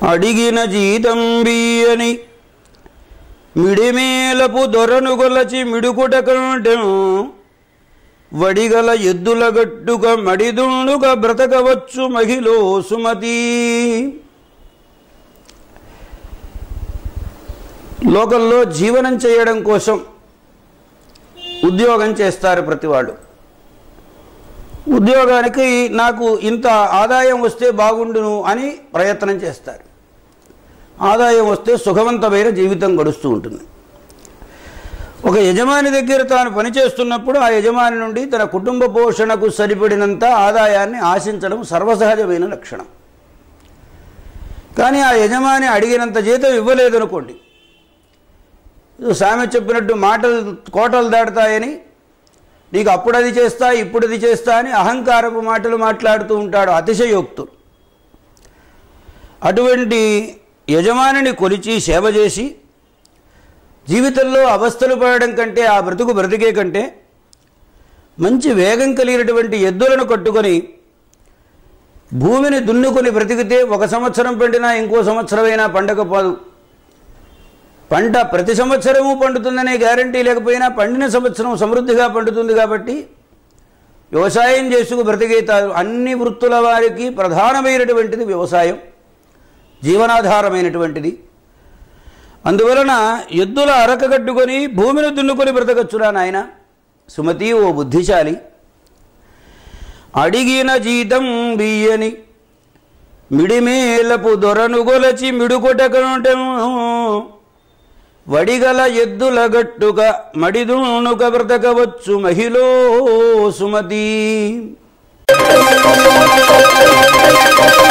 అడిగిన జీతం బియ్యని మిడిమేలపు దొరను గొలచి మిడుకుట కంటే వడిగల ఎద్దుల గట్టుక మడిదుండుక బ్రతకవచ్చు మహిళో సుమతి లోకంలో జీవనం చేయడం కోసం ఉద్యోగం చేస్తారు ప్రతి వాళ్ళు ఉద్యోగానికి నాకు ఇంత ఆదాయం వస్తే బాగుండును అని ప్రయత్నం చేస్తారు ఆదాయం వస్తే సుఖవంతమైన జీవితం గడుస్తూ ఉంటుంది ఒక యజమాని దగ్గర తాను పనిచేస్తున్నప్పుడు ఆ యజమాని నుండి తన కుటుంబ పోషణకు సరిపడినంత ఆదాయాన్ని ఆశించడం సర్వసహజమైన లక్షణం కానీ ఆ యజమాని అడిగినంత జీతం ఇవ్వలేదనుకోండి ఇది సామె చెప్పినట్టు మాటలు కోటలు దాటుతాయని నీకు అప్పుడు అది చేస్తా ఇప్పుడు అది చేస్తా అని అహంకారపు మాటలు మాట్లాడుతూ ఉంటాడు అతిశయోక్తుడు అటువంటి యజమానిని కొలిచి సేవ చేసి జీవితంలో అవస్థలు పడడం కంటే ఆ బ్రతుకు బ్రతికే కంటే మంచి వేగం కలిగినటువంటి ఎద్దులను కట్టుకొని భూమిని దున్నుకొని బ్రతికితే ఒక సంవత్సరం పండినా ఇంకో సంవత్సరమైనా పండకపోదు పంట ప్రతి సంవత్సరము పండుతుందనే గ్యారంటీ లేకపోయినా పండిన సంవత్సరం సమృద్ధిగా పండుతుంది కాబట్టి వ్యవసాయం చేసుకు బ్రతికేతారు అన్ని వృత్తుల వారికి ప్రధానమైనటువంటిది వ్యవసాయం జీవనాధారమైనటువంటిది అందువలన ఎద్దుల అరక కట్టుకొని భూమిని దున్నుకొని బ్రతకచ్చురా నాయన సుమతి ఓ బుద్ధిశాలి అడిగిన జీతం బియ్యని మిడిమేలపు దొరను గొలచి మిడుకొటకంటే వడిగల ఎద్దుల గట్టుగా మడిదుణుక బ్రతకవచ్చు మహిళో సుమతి